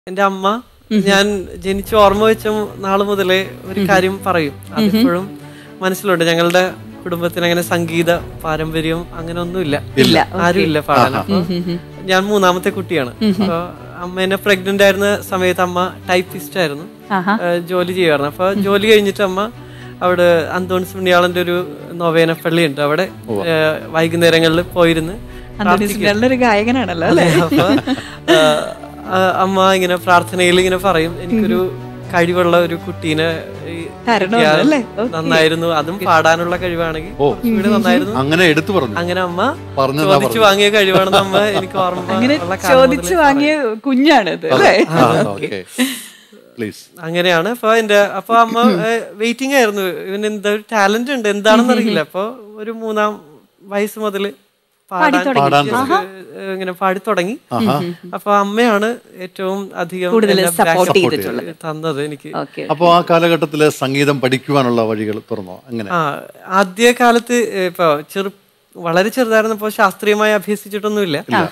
എന്റെ അമ്മ ഞാൻ ജനിച്ച് ഓർമ്മ വെച്ച നാള് മുതലേ ഒരു കാര്യം പറയും അതിപ്പോഴും മനസ്സിലുണ്ട് ഞങ്ങളുടെ കുടുംബത്തിന് അങ്ങനെ സംഗീത പാരമ്പര്യം അങ്ങനെ ഒന്നുമില്ല ഇല്ല, ആരും ഇല്ല പാടാൻ അപ്പൊ ഞാൻ മൂന്നാമത്തെ കുട്ടിയാണ് അപ്പൊ അമ്മ എന്നെ പ്രഗ്നന്റ് ആയിരുന്ന സമയത്ത് അമ്മ ടൈപ്പിസ്റ്റ് ആയിരുന്നു ആഹാ. ഏഹ് ജോലി ചെയ്യുമായിരുന്നു അപ്പൊ ജോലി കഴിഞ്ഞിട്ട് അമ്മ അവിടെ അന്തോണിസ് പുണ്യാളന്റെ ഒരു നൊവേന പള്ളിയുണ്ട് അവിടെ ഏഹ് വൈകുന്നേരങ്ങളിൽ പോയിരുന്ന് അന്തോണീസ് ഒരു ഗായകനാണല്ലോ അല്ലേ അപ്പൊ ആ, ആ, അമ്മ ഇങ്ങനെ പ്രാർത്ഥനയിൽ ഇങ്ങനെ പറയും എനിക്കൊരു കഴിവുള്ള ഒരു കുട്ടീനെ ഈ തരണം കിട്ടിയാൽ അല്ലേ? നന്നായിരുന്നു അതും പാടാനുള്ള കഴിവാണെങ്കിൽ ഇവിടെ നന്നായിരുന്നു അങ്ങനെ എടുത്തു പറഞ്ഞു അങ്ങനെ അമ്മ പറഞ്ഞതാ ചോദിച്ചു വാങ്ങിയ കഴിവാണെന്ന് അമ്മ എനിക്ക് ഓർമ്മ അങ്ങനെ ഉള്ള കാലം ചോദിച്ചു മുതലേ വാങ്ങിയ കുഞ്ഞാണിത് അല്ലേ ഓക്കെ പ്ലീസ് അങ്ങനെയാണ് അപ്പൊ എന്റെ അപ്പൊ അമ്മ വെയിറ്റിംഗ് ആയിരുന്നു ഇവന് എന്താ ഒരു ടാലന്റ് ഉണ്ട് എന്താണെന്ന് അറിയില്ല അപ്പൊ ഒരു മൂന്നാം വയസ്സ് മുതല് പാടാൻ പാടാൻ just, ഏഹ്, ഇങ്ങനെ പാടി തുടങ്ങി അപ്പൊ അമ്മയാണ് ഏറ്റവും അധികം കൂടുതൽ എന്നെ support back ചെയ്തിട്ടുള്ളത്. തന്നത് എനിക്ക് ഓക്കെ അപ്പോൾ ആ കാലഘട്ടത്തില് സംഗീതം പഠിക്കുവാനുള്ള വഴികൾ തുറന്നോ അങ്ങനെ ആ ആദ്യ കാലത്ത് ഏഹ്, ഇപ്പൊ ചെറു വളരെ ചെറുതായിരുന്നപ്പോ ശാസ്ത്രീയമായി അഭ്യസിച്ചിട്ടൊന്നുമില്ല ആ,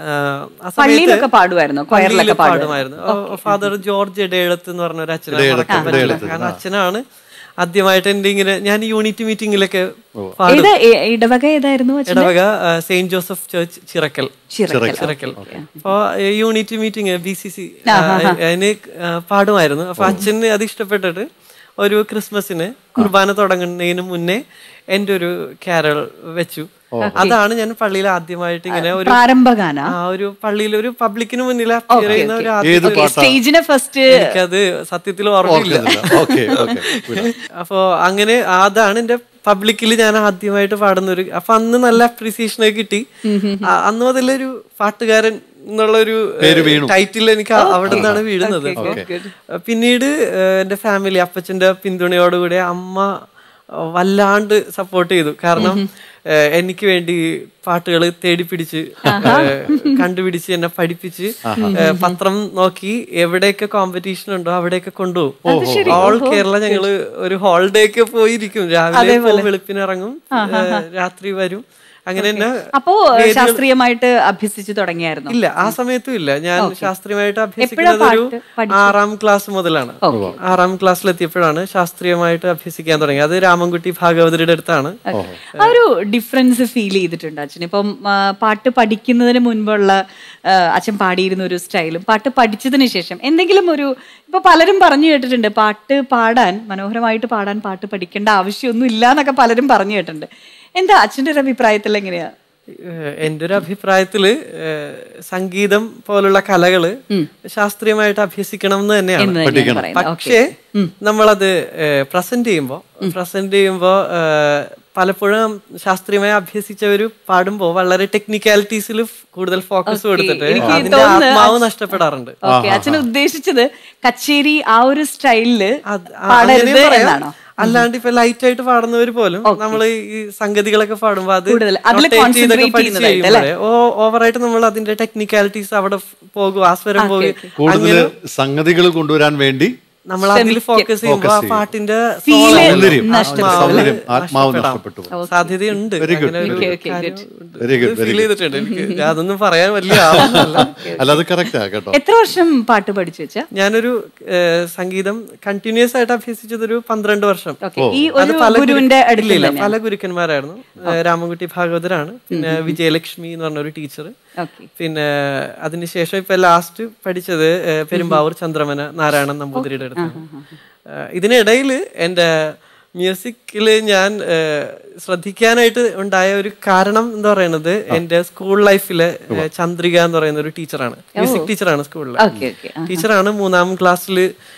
ആ സമയത്ത് പള്ളിയിലൊക്കെ പാടുമായിരുന്നോ കൊയറിലൊക്കെ പള്ളിയില് പാടുമായിരുന്നു പാടുമായിരുന്നു ഫാദർ ജോർജ് ഇടയെഴുത്ത് എന്ന് പറഞ്ഞ ഒരു അച്ഛനാണ് ഇടയെഴുത്ത്, മറക്കാൻ പറ്റില്ല. ഇടയെഴുത്ത്, കാരണം അച്ഛനാണ് ആദ്യമായിട്ട് എന്റെ ഇങ്ങനെ ഞാൻ യൂണിറ്റ് മീറ്റിംഗിലൊക്കെ പാടും ഏത് ഏ- ഇടവക ഏതായിരുന്നു അച്ഛൻ ഇടവക ആ, Saint Joseph Church Chirakkal Chirakkal Chirakkal അപ്പൊ unit meeting B C C അതിന് ആ, പാടുമായിരുന്നു അപ്പൊ അച്ഛന് അത് ഇഷ്ടപ്പെട്ടിട്ട് ഒരു ക്രിസ്മസിന് കുർബാന തുടങ്ങുന്നതിന് മുന്നേ എന്റെ ഒരു കാരൾ വെച്ചു അതാണ് ഞാൻ പള്ളിയിൽ ആദ്യമായിട്ട് ഇങ്ങനെ ഒരു പ്രാരംഭഗാന ആ ഒരു പള്ളിയിൽ ഒരു പബ്ലിക്കിന് മുന്നിൽ appear ചെയ്യുന്ന ഒരു ആദ്യ- ഏത് പാട്ടാ സ്റ്റേജിനെ ഫസ്റ്റ് എനിക്കത് സത്യത്തിൽ ഓർമ്മയില്ല ഓക്കെ ഓക്കെ അപ്പോ അങ്ങനെ അതാണ് എന്റെ പബ്ലിക്കിൽ ഞാൻ ആദ്യമായിട്ട് പാടുന്ന ഒരു അപ്പൊ അന്ന് നല്ല അപ്രീസിയേഷൻ ഒക്കെ കിട്ടി ആ, അന്ന് മുതലൊരു പാട്ടുകാരൻ എന്നുള്ള ഒരു ടൈറ്റിൽ എനിക്ക് ആ- അവിടെ നിന്നാണ് വീഴുന്നത് അപ്പൊ പിന്നീട് ഏഹ്, എന്റെ ഫാമിലി അപ്പച്ചന്റെ പിന്തുണയോടുകൂടി അമ്മ ഏഹ്, വല്ലാണ്ട് സപ്പോർട്ട് ചെയ്തു കാരണം ഏഹ്, എനിക്ക് വേണ്ടി പാട്ടുകൾ തേടി പിടിച്ച് ഏഹ്, കണ്ടുപിടിച്ച് എന്നെ പഠിപ്പിച്ച് ഏഹ്, പത്രം നോക്കി എവിടെയൊക്കെ കോമ്പറ്റീഷൻ ഉണ്ടോ അവിടെയൊക്കെ കൊണ്ടുപോകും ഓൾ കേരള ഞങ്ങള് ഒരു ഹോളിഡേ ഒക്കെ പോയിരിക്കും രാവിലെ പോകും വെളുപ്പിന് ഇറങ്ങും ഏഹ്, രാത്രി വരും അങ്ങനെ തന്നെ അപ്പോ ശാസ്ത്രീയമായിട്ട് അഭ്യസിച്ചു തുടങ്ങിയായിരുന്നു ഇല്ല ആ സമയത്തും ഇല്ല ഞാൻ ശാസ്ത്രീയമായിട്ട് അഭ്യസിക്കുന്നത് ഒരു ആറാം ക്ലാസ് മുതലാണ് ആറാം ക്ലാസ്സിലെത്തിയപ്പോഴാണ് ശാസ്ത്രീയമായിട്ട് അഭ്യസിക്കാൻ തുടങ്ങി അത് രാമൻകുട്ടി ഭാഗവതരുടെ അടുത്താണ് ആ ഒരു ഡിഫറൻസ് ഫീൽ ചെയ്തിട്ടുണ്ട് അച്ഛൻ ഇപ്പം ആ, പാട്ട് പഠിക്കുന്നതിന് മുൻപുള്ള ആ, അച്ഛൻ പാടിയിരുന്ന ഒരു സ്റ്റൈലും പാട്ട് പഠിച്ചതിന് ശേഷം എന്തെങ്കിലും ഒരു ഇപ്പൊ പലരും പറഞ്ഞു കേട്ടിട്ടുണ്ട് പാട്ട് പാടാൻ മനോഹരമായിട്ട് പാടാൻ പാട്ട് പഠിക്കേണ്ട ആവശ്യമൊന്നും ഇല്ല എന്നൊക്കെ പലരും പറഞ്ഞു കേട്ടിട്ടുണ്ട് എന്താ അച്ഛൻ്റെ ഒരു അഭിപ്രായത്തിൽ എങ്ങനെയാ ഏഹ് എന്റെ ഒരു അഭിപ്രായത്തില് ഏഹ് സംഗീതം പോലുള്ള കലകള് ശാസ്ത്രീയമായിട്ട് അഭ്യസിക്കണം എന്ന് തന്നെയാണ് എന്ന് തന്നെയാണ് പറയുന്നത് പക്ഷേ നമ്മളത് പ്രസന്റ് ചെയ്യുമ്പോ പ്രസന്റ് ചെയ്യുമ്പോ ഏഹ് പലപ്പോഴും ശാസ്ത്രീയമായി അഭ്യസിച്ചവര് പാടുമ്പോ വളരെ ടെക്നിക്കാലിറ്റീസിൽ കൂടുതൽ ഫോക്കസ് കൊടുത്തിട്ട് എനിക്ക് അതിന്റെ തോന്നുന്നു ആത്മാവ് നഷ്ടപ്പെടാറുണ്ട് ഓക്കെ അച്ഛൻ ഉദ്ദേശിച്ചത് കച്ചേരി ആ ഒരു സ്റ്റൈലില് അത് ആ, പാടരുത് അങ്ങനെയും പറയാം. എന്നാണോ അല്ലാണ്ട് ഇപ്പൊ ലൈറ്റ് ആയിട്ട് പാടുന്നവർ പോലും നമ്മൾ ഈ സംഗതികളൊക്കെ പാടുമ്പോ അത് കൂടുതൽ അതില് notate ചെയ്തൊക്കെ concentrate പഠിച്ച് ചെയ്യുന്നതായിട്ട് കഴിയുമ്പോഴേ, ഓ ഓവറായിട്ട് നമ്മൾ അതിന്റെ ടെക്നിക്കാലിറ്റീസ് അവിടെ ഫ് പോകും ആസ്വരം പോകും കൂടുതൽ സംഗതികൾ കൊണ്ടുവരാൻ വേണ്ടി നമ്മൾ അതിൽ ഫോക്കസ് ചെയ്യുമ്പോൾ ആ പാട്ടിന്റെ Feel soul സൗന്ദര്യം ആത്മാവ് സൗന്ദര്യം ആത്മാവ് നഷ്ടപ്പെടാം. നഷ്ടപ്പെട്ടു പോകും. സാധ്യതയുണ്ട് അങ്ങനെ ഒരു Okay, okay, കാര്യം good. ഉണ്ട്. Very good, ഇത് very feel ചെയ്തിട്ടുണ്ട് എനിക്ക് ഞാൻ അതൊന്നും പറയാൻ വലിയ ആളൊന്നുമല്ല അല്ല അത് കറക്റ്റാ കേട്ടോ എത്ര വർഷം പാട്ട് പഠിച്ചു വെച്ചാ ഞാനൊരു ഏഹ്, സംഗീതം കണ്ടിന്യൂസ് ആയിട്ട് അഭ്യസിച്ചത് ഒരു പന്ത്രണ്ട് വർഷം ഓക്കെ ഈ അത് ഒരു പല ഗുരു- ഗുരുവിന്റെ ഇല്ല, അടുത്ത് ഇല്ല, പല ഗുരുക്കന്മാരായിരുന്നു ഏഹ് രാമൻകുട്ടി ഭാഗവതരാണ് പിന്നെ വിജയലക്ഷ്മി എന്ന് പറഞ്ഞ ഒരു ടീച്ചർ ഓക്കെ പിന്നെ അതിനുശേഷം ഇപ്പൊ ലാസ്റ്റ് പഠിച്ചത് ഏഹ് പെരുമ്പാവൂർ ചന്ദ്രമന നാരായണൻ നമ്പൂതിരിയുടെ അടുത്താണ് ഏഹ് ഇതിനിടയിൽ എൻ്റെ മ്യൂസിക്കിൽ ഞാൻ ഏഹ് ശ്രദ്ധിക്കാനായിട്ട് ഉണ്ടായ ഒരു കാരണം എന്ന് പറയുന്നത് എൻ്റെ സ്കൂൾ ലൈഫിലെ ഏഹ് ചന്ദ്രിക എന്ന് പറയുന്ന ഒരു ടീച്ചറാണ് മ്യൂസിക് ടീച്ചറാണ് സ്കൂളിൽ ഓക്കെ ഓക്കെ ടീച്ചറാണ് മൂന്നാം ക്ലാസ്സിൽ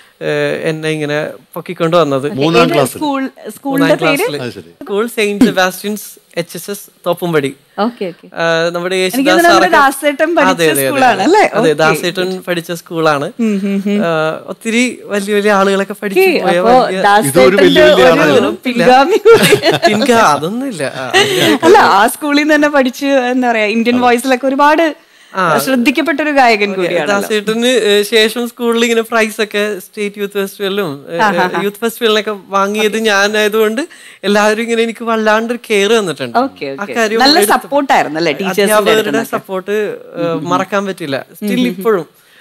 എന്നെ ഇങ്ങനെ പൊക്കിക്കൊണ്ട് വന്നത് മൂന്നാം ക്ലാസ്സിൽ സ്കൂൾ സ്കൂളിന്റെ പേര് അത് ശരി school Saint Sebastian's H S S Thoppumpady okay okay ആ, നമ്മുടെ എനിക്ക് യേശുദാസ് തോന്നുന്നു നമ്മുടെ സാറൊക്കെ- ദാസേട്ടൻ പഠിച്ച അതെ, അതെ, അതെ, സ്കൂളാണ് അതെ. അല്ലേ? അതെ Okay. ദാസേട്ടൻ പഠിച്ച സ്കൂളാണ് ആ, ഒത്തിരി വലിയ വലിയ ആളുകളൊക്കെ പഠിച്ചു പോയ അപ്പോ വലിയ- ഇതൊരു വലിയ ദാസേട്ടന്റെ വലിയ ഒരു ആളാണ്. പിൻഗാമി കൂടി. എനിക്ക് അതൊന്നുമില്ല ആ, അല്ല ആ സ്കൂളിൽ നിന്ന് തന്നെ പഠിച്ച് എന്താ പറയാ ഇന്ത്യൻ വോയിസിലൊക്കെ ഒരുപാട് ശ്രദ്ധിക്കപ്പെട്ട ഒരു ഗായകൻ കൂടിയാണ് ദാസേട്ടന് ഏ, ശേഷം സ്കൂളിൽ ഇങ്ങനെ പ്രൈസ് ഒക്കെ സ്റ്റേറ്റ് യൂത്ത് ഫെസ്റ്റിവലിലും യൂത്ത് ഫെസ്റ്റിവലിനൊക്കെ വാങ്ങിയത് ഞാനായതുകൊണ്ട് എല്ലാവരും ഇങ്ങനെ എനിക്ക് വല്ലാണ്ട് കെയർ തന്നിട്ടുണ്ട് ഓക്കെ ആ ഓക്കെ കാര്യം നല്ല എടുത്ത് സപ്പോർട്ടായിരുന്നു അല്ലേ ടീച്ചേഴ്സിന്റെ അധ്യാപകരുടെ സപ്പോർട്ട് മറക്കാൻ പറ്റില്ല സ്റ്റിൽ ഇപ്പോഴും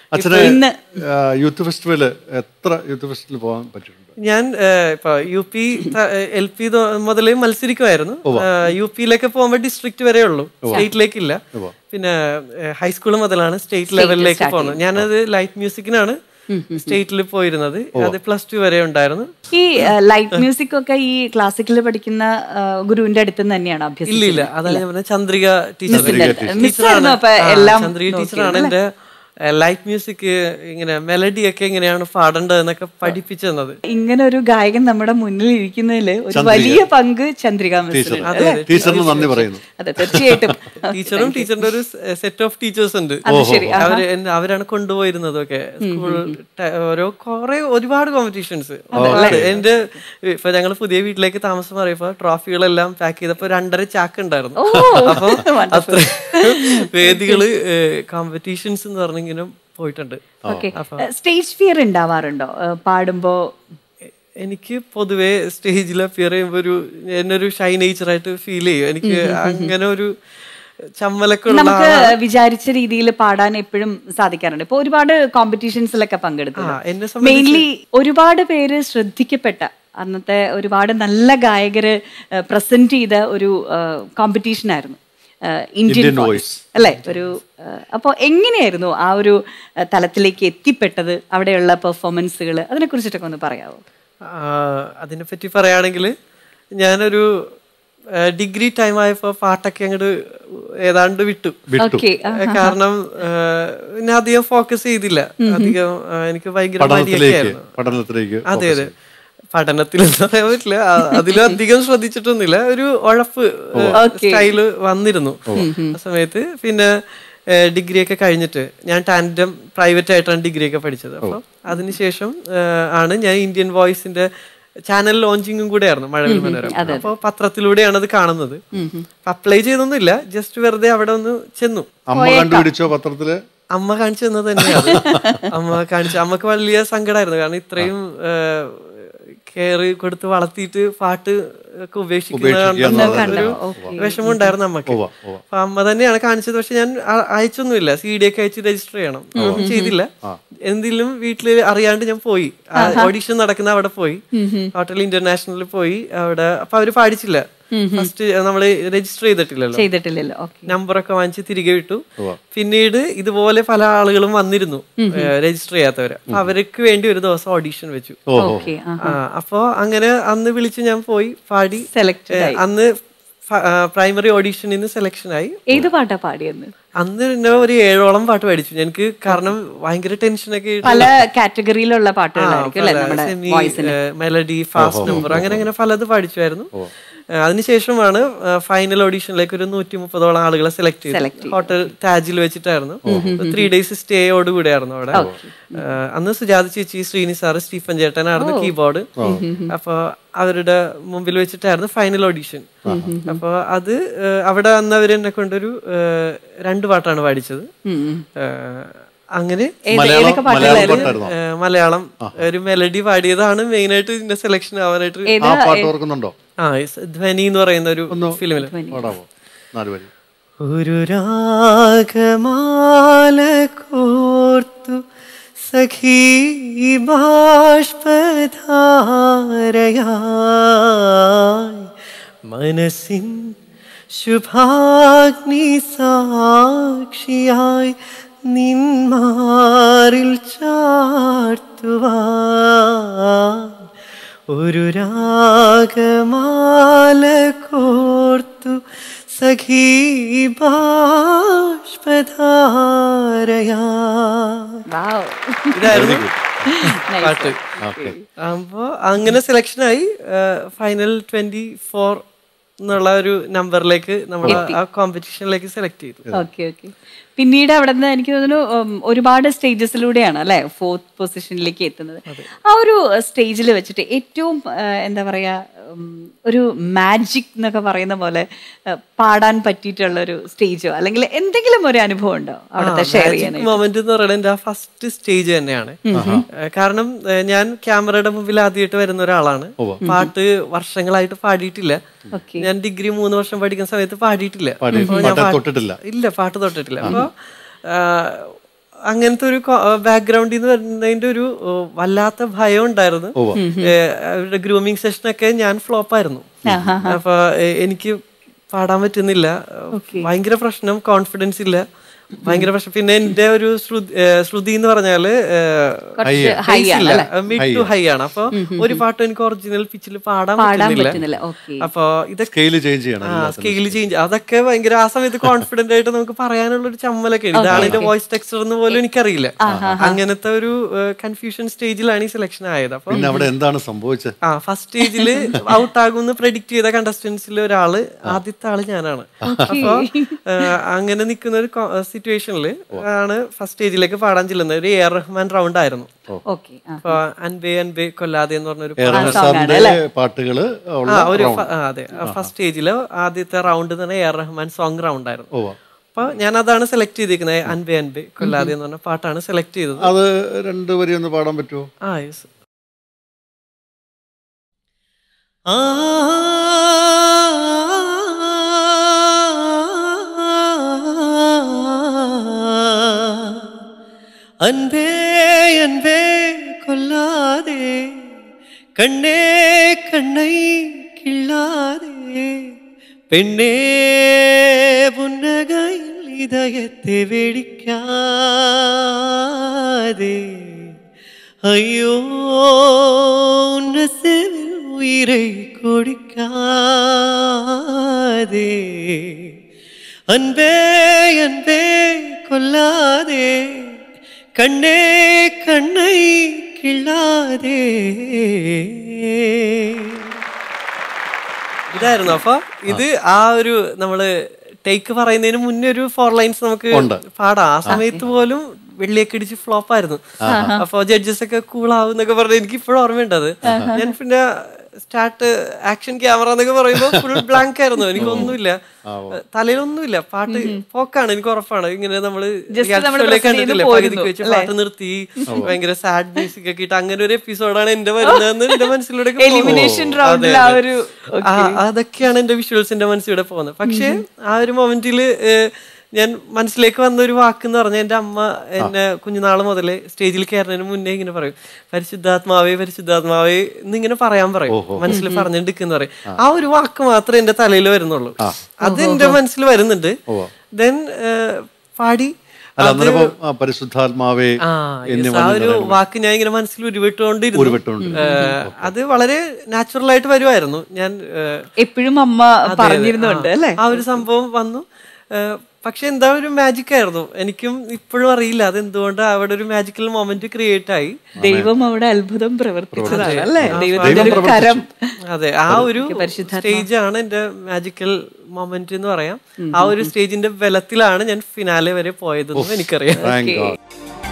അച്ഛന് ഇന്ന് യൂത്ത് ഫെസ്റ്റിവല് എത്ര യൂത്ത് ഫെസ്റ്റിവൽ പോകാൻ പറ്റിയിട്ടുണ്ട് ഞാൻ ഏഹ്, ഇപ്പൊ യു പി എൽ പി മുതലേ മത്സരിക്കുമായിരുന്നു യു പിയിലൊക്കെ പോകുമ്പോൾ ഡിസ്ട്രിക്ട് വരെ ഉള്ളൂ സ്റ്റേറ്റിലേക്കില്ല പിന്നെ ഹൈസ്കൂൾ മുതലാണ് സ്റ്റേറ്റ് ലെവലിലേക്ക് പോകുന്നത് ഞാനത് ലൈറ്റ് മ്യൂസിക്കിനാണ് സ്റ്റേറ്റിൽ പോയിരുന്നത് അത് പ്ലസ് ടു വരെ ഉണ്ടായിരുന്നു ഈ ലൈറ്റ് മ്യൂസിക് ഒക്കെ ഈ ക്ലാസിക്കൽ പഠിക്കുന്ന ആ, ഗുരുവിന്റെ അടുത്ത് നിന്ന് തന്നെയാണ് ഇല്ല അഭ്യസിച്ചത് ഇല്ല അതാണ് ഞാൻ പറഞ്ഞ ചന്ദ്രിക ടീച്ചർ മിസ്സായിരുന്നു അപ്പൊ എല്ലാം ചന്ദ്രിക ടീച്ചറാണ് എന്റെ ലൈറ്റ് മ്യൂസിക് ഇങ്ങനെ മെലഡി ഒക്കെ എങ്ങനെയാണ് പാടേണ്ടത് എന്നൊക്കെ പഠിപ്പിച്ചു തന്നത് ഇങ്ങനെ ഒരു ഗായകൻ നമ്മുടെ മുന്നിൽ ഇരിക്കുന്നതിൽ ഒരു വലിയ പങ്ക് ചന്ദ്രിക മിസ്സിനുണ്ട് അതെ, അതെ. ടീച്ചറിന് നന്ദി പറയുന്നു അതെ തീർച്ചയായിട്ടും ടീച്ചറും ടീച്ചറിന്റെ ഒരു സെറ്റ് ഓഫ് ടീച്ചേഴ്സ് ഉണ്ട് ശരി, അവര് എന്നെ- അവരാണ് കൊണ്ടുപോയിരുന്നതൊക്കെ സ്കൂൾ ട- ഓരോ കുറെ ഒരുപാട് കോമ്പറ്റീഷൻസ് എന്റെ ഇപ്പൊ ഞങ്ങൾ പുതിയ വീട്ടിലേക്ക് താമസം മാറിയപ്പോ ട്രോഫികളെല്ലാം പാക്ക് ചെയ്തപ്പോ രണ്ടര ചാക്ക് ഉണ്ടായിരുന്നു അപ്പൊ അത്ര വേദികള് കോമ്പറ്റീഷൻസ് എന്ന് പറഞ്ഞിങ്ങനെ പോയിട്ടുണ്ട് ഓക്കെ സ്റ്റേജ് ഫിയർ ഉണ്ടാവാറുണ്ടോ ആ, പാടുമ്പോ എ- എനിക്ക് പൊതുവെ സ്റ്റേജിൽ അപ്പിയർ ചെയ്യുമ്പോൾ ഒരു എന്നൊരു ഷൈ നേച്ചറായിട്ട് ഫീൽ ചെയ്യും എനിക്ക് അങ്ങനെ ഒരു ചമ്മലൊക്കെ ഉള്ള നമുക്ക് വിചാരിച്ച രീതിയിൽ പാടാൻ എപ്പോഴും സാധിക്കാറുണ്ട് ഇപ്പൊ ഒരുപാട് കോമ്പറ്റീഷൻസിലൊക്കെ ആ, പങ്കെടുത്തു എന്നെ മെയിൻലി ഒരുപാട് പേര് ശ്രദ്ധിക്കപ്പെട്ട അന്നത്തെ ഒരുപാട് നല്ല ഗായകര് പ്രസന്റ് ചെയ്ത ഒരു കോമ്പറ്റീഷൻ ആയിരുന്നു ആ, ഇന്ത്യൻ വോയിസ് അല്ലെ ഒരു അപ്പോൾ എങ്ങനെയായിരുന്നു ആ ഒരു ആ, തലത്തിലേക്ക് എത്തിപ്പെട്ടത് അവിടെയുള്ള പെർഫോമൻസുകൾ അതിനെ കുറിച്ചിട്ടൊക്കെ ഒന്ന് പറയാമോ അതിനെ പറ്റി പറയുകയാണെങ്കിൽ ഞാനൊരു ഡിഗ്രി ടൈം ആയപ്പോ പാട്ടൊക്കെ അങ്ങോട്ട് ഏതാണ്ട് വിട്ടു ഓക്കെ കാരണം ആ, പിന്നെ അധികം ഫോക്കസ് ചെയ്തില്ല അധികം ആ, എനിക്ക് ഭയങ്കര മടിയൊക്കെ പഠനത്തിലേക്ക് ആയിരുന്നു പഠനത്തിലേക്ക് അതെ അതെ പഠനത്തിൽ എന്ന് പറയാൻ പറ്റില്ല ആ- അതിലും അധികം ശ്രദ്ധിച്ചിട്ടൊന്നുമില്ല ഒരു ഉഴപ്പ് സ്റ്റൈല് വന്നിരുന്നു ആ സമയത്ത് പിന്നെ ഡിഗ്രി ഒക്കെ കഴിഞ്ഞിട്ട് ഞാൻ ടാൻഡം പ്രൈവറ്റ് ആയിട്ടാണ് ഡിഗ്രി ഒക്കെ പഠിച്ചത് അപ്പം അതിനുശേഷം ആ, ആണ് ഞാൻ ഇന്ത്യൻ വോയിസിന്റെ ചാനൽ ലോഞ്ചിങ്ങും കൂടെ ആയിരുന്നു മഴവിൽ മനോരമ അപ്പോൾ പത്രത്തിലൂടെയാണ് അത് കാണുന്നത് അപ്ലൈ ചെയ്തൊന്നുമില്ല ജസ്റ്റ് വെറുതെ അവിടെ ഒന്ന് ചെന്നു അമ്മ കണ്ടുപിടിച്ചോ പത്രത്തില് അമ്മ കാണിച്ചു തന്നത് തന്നെയാണ് അമ്മ കാണിച്ചു അമ്മക്ക് വലിയ സങ്കടമായിരുന്നു കാരണം ഇത്രയും കെയർ കൊടുത്ത് വളർത്തിയിട്ട് പാട്ട് ഒക്കെ ഉപേക്ഷിക്കുന്ന ഒരു വിഷമം ഉണ്ടായിരുന്നു അമ്മക്ക് അപ്പൊ അമ്മ തന്നെയാണ് കാണിച്ചത് പക്ഷെ ഞാൻ അ- അയച്ചൊന്നുമില്ല സി ഡി ഒക്കെ അയച്ച് രജിസ്റ്റർ ചെയ്യണം അതൊന്നും ചെയ്തില്ല എന്തെങ്കിലും വീട്ടില് അറിയാണ്ട് ഞാൻ പോയി ഓഡിഷൻ നടക്കുന്ന അവിടെ പോയി ഹോട്ടൽ ഇന്റർനാഷണലിൽ പോയി അവിടെ അപ്പൊ അവര് പാടിച്ചില്ല ഫസ്റ്റ് നമ്മള് രജിസ്റ്റർ ചെയ്തിട്ടില്ലല്ലോ ചെയ്തിട്ടില്ലല്ലോ ഓക്കെ നമ്പറൊക്കെ വാങ്ങിച്ച് തിരികെ വിട്ടു പിന്നീട് ഇതുപോലെ പല ആളുകളും വന്നിരുന്നു രജിസ്റ്റർ ചെയ്യാത്തവര് അപ്പൊ അവർക്ക് വേണ്ടി ഒരു ദിവസം ഓഡീഷൻ വെച്ചു ഓക്കെ ആ, അപ്പൊ അങ്ങനെ അന്ന് വിളിച്ച് ഞാൻ പോയി പാടി സെലക്ട് ഏ, അന്ന് പ്രൈമറി ഓഡീഷനിൽ നിന്ന് സെലക്ഷൻ ആയി ഏത് പാട്ടാ പാടിയെന്ന് അന്ന് പിന്നെ ഒരു ഏഴോളം പാട്ട് പഠിച്ചു എനിക്ക് കാരണം ഭയങ്കര ടെൻഷനൊക്കെ പല കാറ്റഗറിയിലുള്ള പാട്ടുകളായിരിക്കും അല്ലെ നമ്മുടെ വോയിസിന് മെലഡി ഫാസ്റ്റ് നമ്പർ അങ്ങനെ അങ്ങനെ പലത് പഠിച്ചായിരുന്നു ഏഹ് അതിനുശേഷമാണ് ഫൈനൽ ഓഡീഷനിലേക്ക് ഒരു നൂറ്റി മുപ്പതോളം ആളുകളെ സെലക്ട് ചെയ്തു ഹോട്ടൽ താജിൽ വെച്ചിട്ടായിരുന്നു ത്രീ ഡേയ്സ് സ്റ്റേയോട് കൂടെയായിരുന്നു അവിടെ ഏഹ് അന്ന് സുജാത ചേച്ചി ശ്രീനി സാറ് സ്റ്റീഫൻ ചേട്ടനായിരുന്നു കീബോർഡ് അപ്പൊ അവരുടെ മുമ്പിൽ വെച്ചിട്ടായിരുന്നു ഫൈനൽ ഓഡീഷൻ അപ്പൊ അത് ഏഹ് അവിടെ അന്ന് അവർ എന്നെ കൊണ്ടൊരു ഏഹ് രണ്ട് പാട്ടാണ് പാടിച്ചത് ഏഹ് അങ്ങനെ മലയാളം മലയാളം പാട്ടായിരുന്നോ ഏഹ് മലയാളം ഒരു മെലഡി പാടിയതാണ് മെയിൻ ആയിട്ട് ഇതിന്റെ സെലക്ഷൻ ആവാനായിട്ട് ഏത് ആ പാട്ട് ഓർക്കുന്നുണ്ടോ ആ yes, ധ്വനി എന്ന് പറയുന്ന ഒരു ഫിലിമിൽ പാടാമോ നാല് വരി ഒരു രാഗമാല കോർത്തു സഖീ ബാഷ്പധാരയായി മനസ്സിൻ ശുഭാഗ്നി സാക്ഷിയായി നിന്മാറിൽ ചാർത്തുവാൻ ഒരു രാഗമാല കോർത്തു സഖീ ബാഷ്പധാരയാ Wow. ഇതായിരുന്നു Nice. പാട്ട് അപ്പോ അങ്ങനെ സെലക്ഷൻ ആയി ഫൈനൽ ട്വന്റി ഫോർ എന്നുള്ള ഒരു നമ്പറിലേക്ക് നമ്മൾ ആ കോമ്പറ്റീഷനിലേക്ക് സെലക്ട് ചെയ്തു ഓക്കെ ഓക്കെ പിന്നീട് അവിടെ നിന്ന് എനിക്ക് തോന്നുന്നു ഉം, ഒരുപാട് സ്റ്റേജസിലൂടെയാണ് അല്ലെ ഫോർത്ത് പൊസിഷനിലേക്ക് എത്തുന്നത് ആ ഒരു സ്റ്റേജിൽ വെച്ചിട്ട് ഏറ്റവും ആ, എന്താ പറയാ ഉം, ഒരു മാജിക് എന്നൊക്കെ പറയുന്ന പോലെ ആ, പാടാൻ പറ്റിയിട്ടുള്ള ഒരു സ്റ്റേജോ അല്ലെങ്കിൽ എന്തെങ്കിലും ഒരു അനുഭവം ഉണ്ടോ അവിടുത്തെ ഷെയർ ചെയ്യാൻ മൊമെന്റ് എന്ന് പറയുന്നത് എന്റെ ആ ഫസ്റ്റ് സ്റ്റേജ് തന്നെയാണ് ഏഹ് കാരണം ഏഹ് ഞാൻ ക്യാമറയുടെ മുമ്പിൽ ആദ്യമായിട്ട് വരുന്ന ഒരാളാണ് പാട്ട് വർഷങ്ങളായിട്ട് പാടിയിട്ടില്ല ഓക്കെ ഞാൻ ഡിഗ്രി മൂന്ന് വർഷം പഠിക്കുന്ന സമയത്ത് പാടിയിട്ടില്ല പാടി- അപ്പൊ ഞാൻ പാട്ട് പാട്ട് തൊട്ടിട്ടില്ല ഇല്ല പാട്ട് തൊട്ടിട്ടില്ല അപ്പൊ ആ, അങ്ങനത്തെ ഒരു ബാക്ക്ഗ്രൗണ്ടിൽ നിന്ന് വരുന്നതിന്റെ ഒരു ഏ, വല്ലാത്ത ഭയം ഉണ്ടായിരുന്നു ഏ, അവരുടെ ഗ്രൂമിങ് സെഷനൊക്കെ ഞാൻ ഫ്ലോപ്പ് ആയിരുന്നു അപ്പൊ ഏ, എനിക്ക് പാടാൻ പറ്റുന്നില്ല ഭയങ്കര പ്രശ്നം കോൺഫിഡൻസ് ഇല്ല ഭയങ്കര പ്രശ്നം പിന്നെ എന്റെ ഒരു ശ്രുതി ഏ, ശ്രുതി എന്ന് പറഞ്ഞാല് കുറച്ച് ഹൈ ആണ് അല്ലേ മിഡ് ടു ഹൈ ആണ് അപ്പൊ ഒരു പാട്ട് എനിക്ക് ഒറിജിനൽ പിച്ചിൽ പാടാൻ പാടാൻ പറ്റുന്നില്ല പറ്റുന്നില്ല ഓക്കെ അപ്പൊ ഇതൊക്കെ സ്കെയില് ചേഞ്ച് ചെയ്യണം ആ സ്കെയിൽ ചേഞ്ച് അതൊക്കെ ഭയങ്കര ആ സമയത്ത് കോൺഫിഡന്റ് ആയിട്ട് നമുക്ക് പറയാനുള്ള ഒരു ചമ്മലൊക്കെ ഉണ്ട് ഇതാണ് എന്റെ വോയിസ് ടെക്സ്ചർ എന്ന് പോലും എനിക്കറിയില്ല അങ്ങനത്തെ ഒരു കൺഫ്യൂഷൻ സ്റ്റേജിലാണ് ഈ സെലക്ഷൻ ആയത് അപ്പൊ പിന്നെ അവിടെ എന്താണ് സംഭവിച്ചത് ആ ഫസ്റ്റ് സ്റ്റേജിൽ ഔട്ട് ആകുമെന്ന് പ്രെഡിക്ട് ചെയ്ത കണ്ടസ്റ്റൻസിൽ ഒരാള് ആദ്യത്തെ ആള് ഞാനാണ് അപ്പൊ ആ, അങ്ങനെ നിൽക്കുന്ന ഒരു സിറ്റുവേഷനിൽ ആണ് ഫസ്റ്റ് സ്റ്റേജിലേക്ക് പാടാൻ ചെല്ലുന്നത് ഒരു എ ആർ റഹ്മാൻ റൗണ്ട് ആയിരുന്നു ഓക്കെ അപ്പൊ അൻബേ അൻബേ കൊല്ലാതെ എന്ന് പറഞ്ഞൊരു എ. റഹ്മാൻ സാറിന്റെ പാട്ടുകള് ഉള്ള ആ ഒരു ഫ- ആ, അതെ ഫസ്റ്റ് സ്റ്റേജില് ആദ്യത്തെ റൗണ്ട് തന്നെ A R Rahman song round ആയിരുന്നു ഓ അപ്പൊ ഞാൻ അതാണ് സെലക്ട് ചെയ്തിരിക്കുന്നത് അൻപേ അൻപേ കൊല്ലാതെ എന്ന് പറഞ്ഞ പാട്ടാണ് സെലക്ട് ചെയ്തത് അത് രണ്ട് വരി ഒന്ന് പാടാൻ പറ്റുമോ ആ യെസ് അൻപേ അൻപേ കൊല്ലാതെ കണ്ണേ കണ്ണൈ കിള്ളാതെ പെണ്ണേ പുന്നകയിൽ ഇതയത്തെ വെടിക്കാതെ ஐயோ உன்ன செவில் உயிரை கொடுக்காதே அன்பே அன்பே கொல்லாதே கண்ணே கண்ணை கிள்ளாதே ഇതായിരുന്നു അപ്പൊ ഇത് ആ ഒരു നമ്മള് ടേക്ക് പറയുന്നതിന് മുന്നേ ഒരു ഫോർ ലൈൻസ് നമുക്ക് പാടാം ആ സമയത്ത് പോലും വെള്ളിയൊക്കെ ഇടിച്ച് ഫ്ലോപ്പ് ആയിരുന്നു അപ്പൊ ജഡ്ജസ് ഒക്കെ കൂൾ ആവും എന്നൊക്കെ പറഞ്ഞ് എനിക്ക് ഇപ്പോഴും ഓർമ്മയുണ്ട് അത് ഞാൻ പിന്നെ സ്റ്റാർട്ട് ആക്ഷൻ ക്യാമറ എന്നൊക്കെ പറയുമ്പോൾ ഫുൾ ബ്ലാങ്ക് ആയിരുന്നു എനിക്കൊന്നുമില്ല തലയിലൊന്നുമില്ല പാട്ട് പോക്കാണ് എനിക്ക് ഉറപ്പാണ് ഇങ്ങനെ നമ്മള് reality show യിലൊക്കെ കണ്ടിട്ടില്ലേ പകുതിക്ക് വെച്ച് പാട്ട് നിർത്തി ഭയങ്കര സാഡ് മ്യൂസിക് ഒക്കെ ഇട്ട് അങ്ങനെ ഒരു എപ്പിസോഡാണ് എന്റെ വരുന്നതെന്ന് എന്റെ മനസ്സിലൂടെ ഒക്കെ പോകുന്നു. Elimination അതെ, round ൽ ആ അതെ. ഒരു- ആ, അതൊക്കെയാണ് എന്റെ വിഷ്വൽസിന്റെ മനസ്സിലൂടെ പോകുന്നത് പക്ഷേ ആ ഒരു മൊമെന്റില് ഞാൻ മനസ്സിലേക്ക് വന്ന ഒരു വാക്ക് എന്ന് പറഞ്ഞാൽ എന്റെ അമ്മ എന്നെ കുഞ്ഞുനാള് മുതലേ സ്റ്റേജിൽ കയറുന്നതിന് മുന്നേ ഇങ്ങനെ പറയും പരിശുദ്ധാത്മാവേ പരിശുദ്ധാത്മാവേ എന്നിങ്ങനെ പറയാൻ പറയും മനസ്സിൽ പറഞ്ഞിട്ടിരിക്കുന്ന പറയും ആ ഒരു വാക്ക് മാത്രമേ എന്റെ തലയിൽ വരുന്നുള്ളൂ അത് എന്റെ മനസ്സിൽ വരുന്നുണ്ട് ദെൻ പാടി അല്ല അന്നേരം ഇപ്പം, ആ, പരിശുദ്ധാത്മാവേ ആ എന്ന് yes, ആ ഒരു വാക്ക് ഞാൻ ഇങ്ങനെ മനസ്സിൽ ഉരുവിട്ടുകൊണ്ടിരുന്നു ഉരുവിട്ടുകൊണ്ട്. ഏഹ്, അത് വളരെ നാച്ചുറൽ ആയിട്ട് വരുമായിരുന്നു ഞാൻ ഏഹ്, എപ്പോഴും അമ്മ പറഞ്ഞിരുന്നുണ്ട് ആ, അല്ലേ ആ ഒരു സംഭവം വന്നു ഏഹ്, പക്ഷെ എന്താ ഒരു മാജിക് ആയിരുന്നു എനിക്കും ഇപ്പോഴും അറിയില്ല അത് എന്തുകൊണ്ട് അവിടെ ഒരു മാജിക്കൽ മൊമെന്റ് ക്രിയേറ്റ് ആയി ദൈവം അവിടെ അത്ഭുതം പ്രവർത്തിച്ചതാണ് അല്ലേ ദൈവത്തിന്റെ ഒരു കരം അതെ ആ ഒരു സ്റ്റേജ് ആണ് എന്റെ മാജിക്കൽ മൊമെന്റ് എന്ന് പറയാം ആ ഒരു സ്റ്റേജിന്റെ ബലത്തിലാണ് ഞാൻ ഫിനാലെ വരെ പോയതെന്നും എനിക്കറിയാം താങ്ക് ഗോഡ്